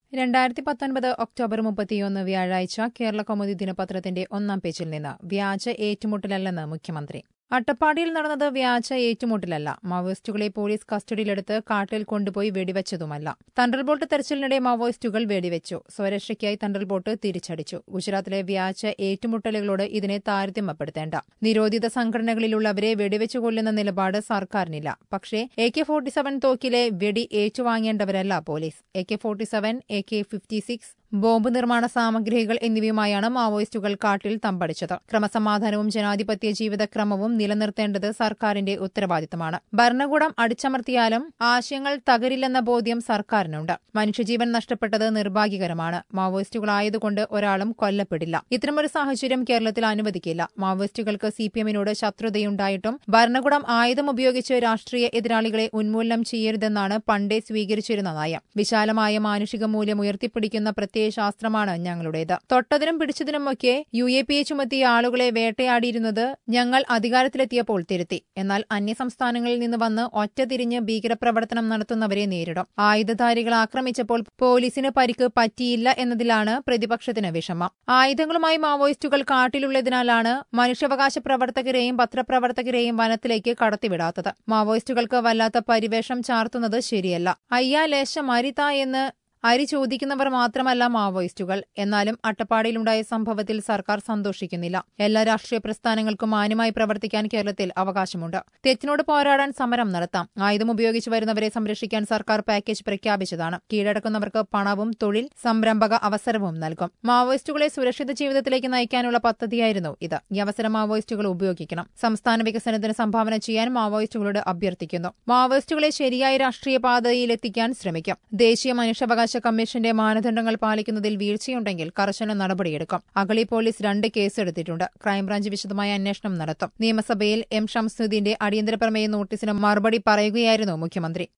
രണ്ടായിരത്തി പത്തൊൻപത് ഒക്ടോബർ മുപ്പത്തിയൊന്ന് വ്യാഴാഴ്ച കേരള കൗമുദി ദിനപത്രത്തിന്റെ ഒന്നാം പേജിൽ നിന്ന് വ്യാജ ഏറ്റുമുട്ടലല്ലെന്ന് മുഖ്യമന്ത്രി അട്ടപ്പാടിയിൽ നടന്നത് വ്യാജ ഏറ്റുമുട്ടലല്ല മാവോയിസ്റ്റുകളെ പോലീസ് കസ്റ്റഡിയിലെടുത്ത് കാട്ടിൽ കൊണ്ടുപോയി വെടിവെച്ചതുമല്ല തണ്ടർബോട്ട് തെരച്ചിലിനിടെ മാവോയിസ്റ്റുകൾ വെടിവെച്ചു സ്വരക്ഷയ്ക്കായി തണ്ടർബോട്ട് തിരിച്ചടിച്ചു ഗുജറാത്തിലെ വ്യാജ ഏറ്റുമുട്ടലുകളോട് ഇതിനെ താരതമ്യപ്പെടുത്തേണ്ട നിരോധിത സംഘടനകളിലുള്ളവരെ വെടിവെച്ചു കൊല്ലുന്ന നിലപാട് സർക്കാരിനില്ല പക്ഷേ എ കെ ഫോർട്ടി സെവൻ തോക്കിലെ വെടി ഏറ്റുവാങ്ങേണ്ടവരല്ല police A K forty seven A K fifty six bomb നിർമ്മാണ സാമഗ്രികൾ എന്നിവയുമായാണ് മാവോയിസ്റ്റുകൾ കാട്ടിൽ തമ്പടിച്ചത് ക്രമസമാധാനവും ജനാധിപത്യ ജീവിതക്രമവും നിലനിർത്തേണ്ടത് സർക്കാരിന്റെ ഉത്തരവാദിത്തമാണ് ഭരണകൂടം അടിച്ചമർത്തിയാലും ആശയങ്ങൾ തകരില്ലെന്ന ബോധ്യം സർക്കാരിനുണ്ട് മനുഷ്യജീവൻ നഷ്ടപ്പെട്ടത് നിർഭാഗ്യകരമാണ് മാവോയിസ്റ്റുകളായതുകൊണ്ട് ഒരാളും കൊല്ലപ്പെടില്ല ഇത്തരമൊരു സാഹചര്യം കേരളത്തിൽ അനുവദിക്കില്ല മാവോയിസ്റ്റുകൾക്ക് സിപിഎമ്മിനോട് ശത്രുതയുണ്ടായിട്ടും ഭരണകൂടം ആയുധം ഉപയോഗിച്ച് രാഷ്ട്രീയ എതിരാളികളെ ഉന്മൂലനം ചെയ്യരുതെന്നാണ് പണ്ടേ സ്വീകരിച്ചിരുന്ന നയം വിശാലമായ മാനുഷിക മൂല്യം ഉയർത്തിപ്പിടിക്കുന്ന പ്രത്യേക ശാസ്ത്രമാണ് ഞങ്ങളുടേത് തൊട്ടതിനും പിടിച്ചതിനുമൊക്കെ യു എ പി എ ചുമത്തിയ ആളുകളെ വേട്ടയാടിയിരുന്നത് ഞങ്ങൾ അധികാരത്തിലെത്തിയപ്പോൾ തിരുത്തി എന്നാൽ അന്യസംസ്ഥാനങ്ങളിൽ നിന്ന് വന്ന് ഒറ്റതിരിഞ്ഞ് ഭീകരപ്രവർത്തനം നടത്തുന്നവരെ നേരിടും ആയുധധാരികൾ ആക്രമിച്ചപ്പോൾ പോലീസിന് പരിക്ക് പറ്റിയില്ല എന്നതിലാണ് പ്രതിപക്ഷത്തിന് വിഷമം ആയുധങ്ങളുമായി മാവോയിസ്റ്റുകൾ കാട്ടിലുള്ളതിനാലാണ് മനുഷ്യാവകാശ പ്രവർത്തകരെയും പത്രപ്രവർത്തകരെയും വനത്തിലേക്ക് കടത്തിവിടാത്തത് മാവോയിസ്റ്റുകൾക്ക് വല്ലാത്ത പരിവേഷം ചാർത്തുന്നത് ശരിയല്ല അയ്യാ ലേശം അരിത എന്ന് അരി ചോദിക്കുന്നവർ മാത്രമല്ല മാവോയിസ്റ്റുകൾ എന്നാലും അട്ടപ്പാടിയിലുണ്ടായ സംഭവത്തിൽ സർക്കാർ സന്തോഷിക്കുന്നില്ല എല്ലാ രാഷ്ട്രീയ പ്രസ്ഥാനങ്ങൾക്കും മാന്യമായി പ്രവർത്തിക്കാൻ കേരളത്തിൽ അവകാശമുണ്ട് തെറ്റിനോട് പോരാടാൻ സമരം നടത്താം ആയുധം ഉപയോഗിച്ച് വരുന്നവരെ സംരക്ഷിക്കാൻ സർക്കാർ പാക്കേജ് പ്രഖ്യാപിച്ചതാണ് കീഴടക്കുന്നവർക്ക് പണവും തൊഴിൽ സംരംഭക അവസരവും നൽകും മാവോയിസ്റ്റുകളെ സുരക്ഷിത ജീവിതത്തിലേക്ക് നയിക്കാനുള്ള പദ്ധതിയായിരുന്നു ഇത് ഈ അവസരം മാവോയിസ്റ്റുകൾ ഉപയോഗിക്കണം സംസ്ഥാന വികസനത്തിന് സംഭാവന ചെയ്യാൻ മാവോയിസ്റ്റുകളോട് അഭ്യർത്ഥിക്കുന്നു മാവോയിസ്റ്റുകളെ ശരിയായ രാഷ്ട്രീയ പാതയിലെത്തിക്കാൻ ശ്രമിക്കും ദേശീയ മനുഷ്യാവകാശ അവകാശ കമ്മീഷന്റെ മാനദണ്ഡങ്ങൾ പാലിക്കുന്നതിൽ വീഴ്ചയുണ്ടെങ്കിൽ കർശന നടപടിയെടുക്കും അഗളി പോലീസ് രണ്ട് കേസെടുത്തിട്ടുണ്ട് ക്രൈംബ്രാഞ്ച് വിശദമായ അന്വേഷണം നടത്തും നിയമസഭയിൽ എം ഷംസുദ്ദീന്റെ അടിയന്തര പ്രമേയ നോട്ടീസിന് മറുപടി പറയുകയായിരുന്നു മുഖ്യമന്ത്രി